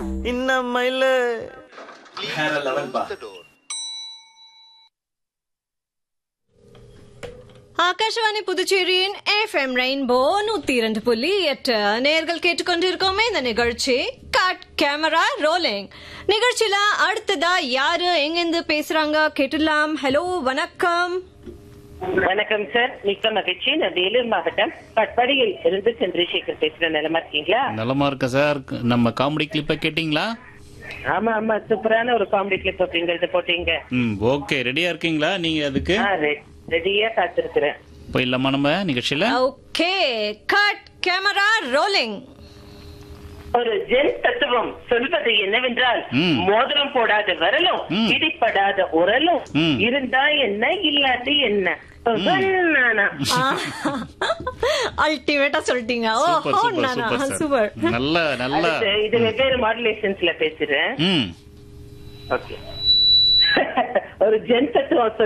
இன்னமையில ஆகாஷவாணி புதுச்சேரியின் FM rainbow நூத்தி இரண்டு புள்ளி எட்டு நேர்கள் கேட்டுக்கொண்டிருக்கோமே இந்த நிகழ்ச்சி கட் கேமரா ரோலிங் நிகழ்ச்சியில அடுத்ததா யாரு எங்கிருந்து பேசுறாங்க கேட்டுலாம் ஹலோ வணக்கம் வணக்கம் சார் மிக்க மகிழ்ச்சி நான் வேலூர் மாவட்டம் பட்பாடியில் இருந்து சந்திரசேகர் பேசுறேன் நிலமா இருக்கீங்களா நலமா இருக்க சார் நம்ம காமெடி கிளிப்பை கேட்டிங்களா ஆமா ஆமா சூப்பரான ஒரு காமெடி கிளிப் அப்படிங்கறது போட்டீங்க ம் ஓகே ரெடியா இருக்கீங்களா நீங்க அதுக்கு ஆ, ரெ- ரெடியா காத்திருக்கிறேன் போயிடலாமா நம்ம நிகழ்ச்சியில ஓகே கட் கேமரா ரோலிங் ஒரு ஜென் தத்துவம் சொல்வது என்னவென்றால் ம். மோதிரம் போடாத விரலும் ம். இடிப்படாத உரலும் ம். இருந்தா என்ன இல்லாட்டி என்ன நானா? அல்டிமேட்டா சொல்லிட்டீங்க ஓ சூப்பர் ஹோ சூப்பர் நானா சூப்பர் சார் சூப்பர் நல்ல நல்ல அடுத்து, இது வெவ்வேறு மாடுலேஷன்ஸ்ல பேசுறேன் ம் ஓகே ஒரு ஜென் தத்துவம்